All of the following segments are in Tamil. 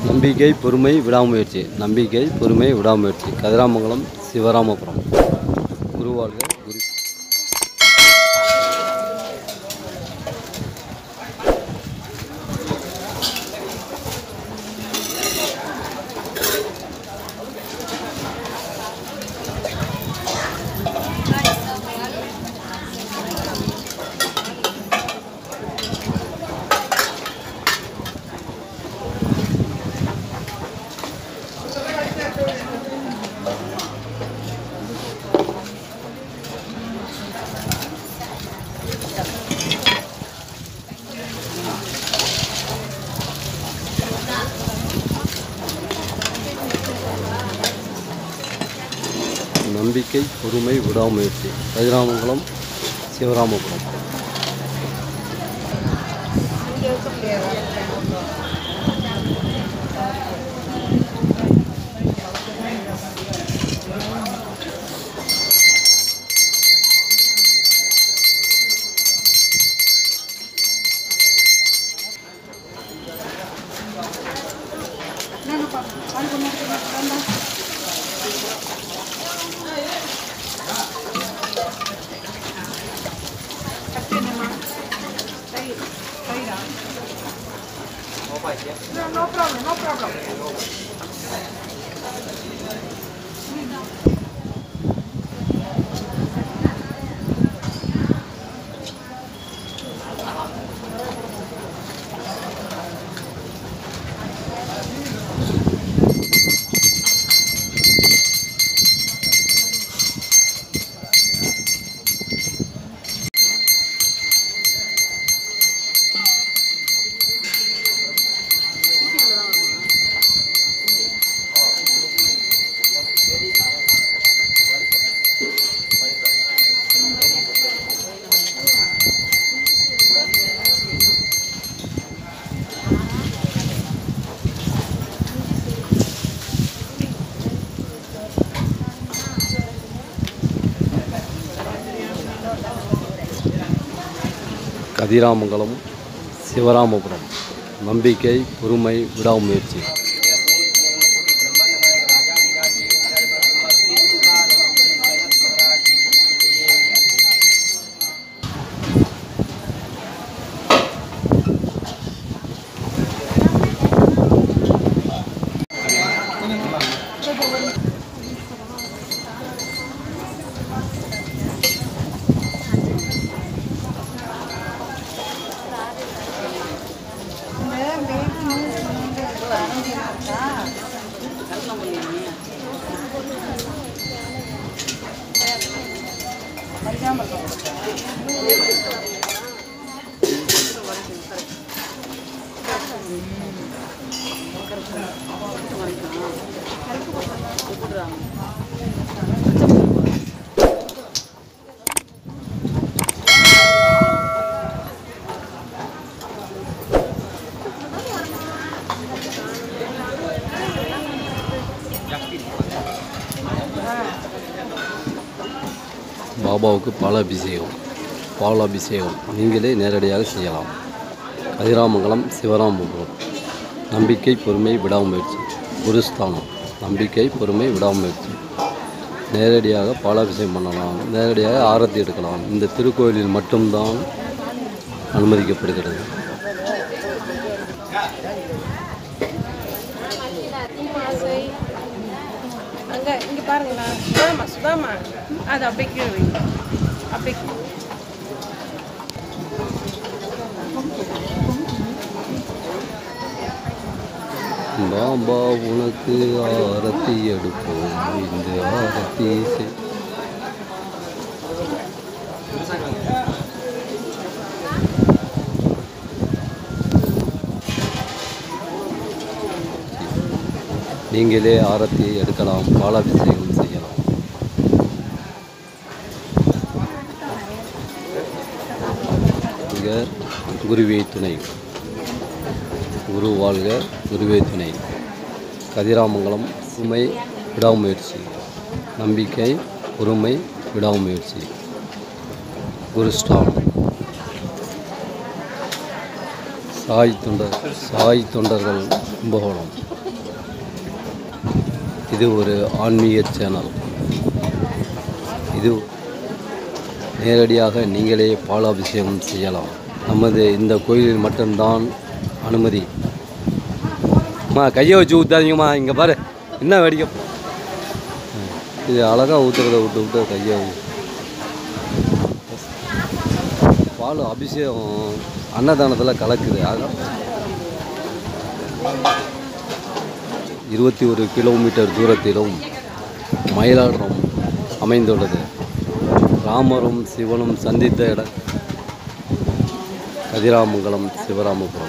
நம்பிக்கை பொறுமை விடாமுயற்சி நம்பிக்கை பொறுமை விடாமுயற்சி கதிராமங்கலம் சிவராமபுரம் குருவாழ்க குரு நம்பிக்கை பொறுமை விடாமுயற்சி Kathiramangalam Sivaramapuram No problem, no problem. Kathiramangalam Sivaramapuram நம்பிக்கை பொறுமை விடாமுயற்சி பாபாவுக்கு பால அபிஷேகம் பால் அபிஷேகம் நீங்களே நேரடியாக செய்யலாம் கதிராமங்கலம் சிவராமபுரம் நம்பிக்கை பொறுமை விடாமுயற்சி குருஸ்தானம் நம்பிக்கை பொறுமை விடாமுயற்சி நேரடியாக பாலாபிஷேகம் பண்ணலாம் நேரடியாக ஆரத்தி எடுக்கலாம் இந்த திருக்கோயிலில் மட்டும்தான் அனுமதிக்கப்படுகிறது ஆசை அங்க இங்க பாருங்களா சுதாமா சுதாமா அது அப்படியே கீழே வைங்க அப்படியே கீழே. பாபா உனக்கு ஆரத்தி எடுப்போம் இந்த ஆரத்தி செய் நீங்களே ஆரத்தி எடுக்கலாம் பாலாபிஷேகம் செய்யலாம் மிக குருவே துணை குரு வாழ்க குருவே துணை கதிராமங்கலம் சுமை விடாமுயற்சி நம்பிக்கை பொறுமை விடாமுயற்சி குருஸ்டானம் சாய் தொண்டர் சாய் தொண்டர்கள் கும்பகோணம் இது ஒரு ஆன்மீக சேனல் இது நேரடியாக நீங்களே பாலாபிஷேகம் செய்யலாம் நமது இந்த கோயிலில் மட்டும்தான் அனுமதி அம்மா கையை வச்சு ஊற்றாதீங்கம்மா இங்கே பாரு என்ன வேடிக்கை ம். இது அழகாக ஊற்றுறத விட்டு விட்டு கையை ஊ- பால் அபிஷேகம் அன்னதானத்தில் கலக்குது அதான் இருபத்தி ஒரு கிலோமீட்டர் தூரத்திலும் மயிலாடுறம் அமைந்துள்ளது ராமரும் சிவனும் சந்தித்த இடம் கதிராமங்கலம் சிவராமபுரம்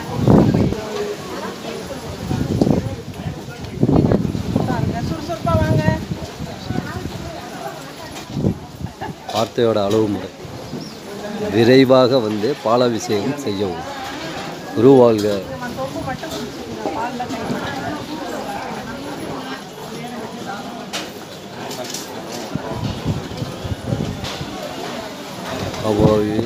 பாருங்க சுறுசுறுப்பா வாங்க வார்த்தையோட அளவு முறை விரைவாக வந்து பாலாபிஷேகம் செய்யவும் குருவாழ்க நம்ம தொப்பு மட்டும் குடிச்சுக்கணும் பால்ல கை அவ்வாறு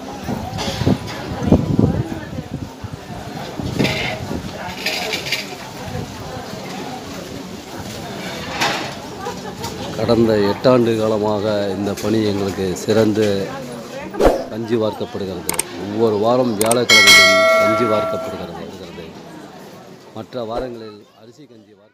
கடந்த எட்டாண்டு காலமாக இந்த பணி எங்களுக்கு சிறந்து கஞ்சி வார்க்கப்படுகிறது ஒவ்வொரு வாரம் வியாழக்கிழமையும் கஞ்சி வார்க்கப்படுகிறது மற்ற வாரங்களில் அரிசி கஞ்சி வார்க்க